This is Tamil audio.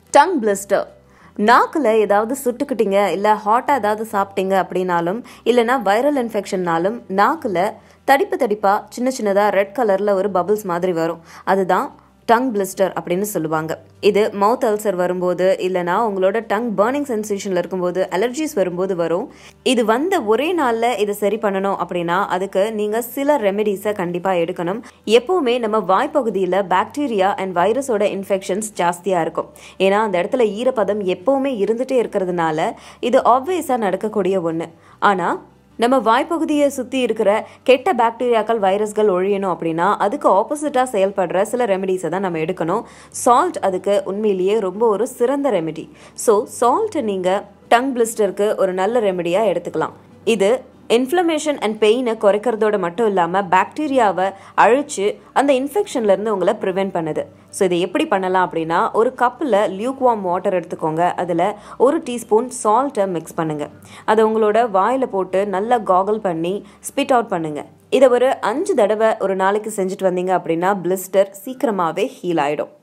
டங் பிளிஸ்டர் நாக்கில் ஏதாவது சுட்டுக்கிட்டீங்க இல்லை ஹாட்டாக ஏதாவது சாப்பிட்டீங்க அப்படின்னாலும் இல்லைனா வைரல் இன்ஃபெக்ஷன்னாலும் நாக்கில் தடிப்பு தடிப்பாக சின்ன சின்னதாக ரெட் கலரில் ஒரு பபிள்ஸ் மாதிரி வரும் அதுதான் டங் பிளிஸ்டர் அப்படின்னு சொல்லுவாங்க இது மவுத் அல்சர் வரும்போது இல்லைனா உங்களோட டங் பேர்னிங் சென்சேஷனில் இருக்கும்போது அலர்ஜிஸ் வரும்போது வரும் இது வந்த ஒரே நாளில் இதை சரி பண்ணணும் அப்படின்னா அதுக்கு நீங்கள் சில ரெமெடிஸை கண்டிப்பாக எடுக்கணும் எப்போவுமே நம்ம வாய்ப்பகுதியில் பாக்டீரியா அண்ட் வைரஸோட இன்ஃபெக்ஷன்ஸ் ஜாஸ்தியாக இருக்கும் ஏன்னா அந்த இடத்துல ஈரப்பதம் எப்போவுமே இருந்துகிட்டே இருக்கிறதுனால இது ஆப்வியஸாக நடக்கக்கூடிய ஒன்று ஆனால் நம்ம வாய்ப்பகுதியை சுற்றி இருக்கிற கெட்ட பாக்டீரியாக்கள் வைரஸ்கள் ஒழியணும் அப்படின்னா அதுக்கு ஆப்போசிட்டாக செயல்படுற சில ரெமெடிஸை தான் நம்ம எடுக்கணும் சால்ட் அதுக்கு உண்மையிலேயே ரொம்ப ஒரு சிறந்த ரெமெடி ஸோ சால்ட்டை நீங்கள் டங் பிளிஸ்டருக்கு ஒரு நல்ல ரெமெடியாக எடுத்துக்கலாம் இது இன்ஃப்ளமேஷன் அண்ட் பெயினை குறைக்கிறதோட மட்டும் இல்லாமல் பாக்டீரியாவை அழிச்சு அந்த இன்ஃபெக்ஷன்லேருந்து உங்களை ப்ரிவென்ட் பண்ணுது ஸோ இதை எப்படி பண்ணலாம் அப்படின்னா ஒரு கப்பில் லியூக் வார்ம் வாட்டர் எடுத்துக்கோங்க அதில் ஒரு டீஸ்பூன் சால்ட்டை மிக்ஸ் பண்ணுங்கள் அதை உங்களோட வாயில் போட்டு நல்லா காகல் பண்ணி ஸ்பிட் அவுட் பண்ணுங்கள் இதை ஒரு அஞ்சு தடவை ஒரு நாளைக்கு செஞ்சுட்டு வந்தீங்க அப்படின்னா பிளிஸ்டர் சீக்கிரமாகவே ஹீல் ஆகிடும்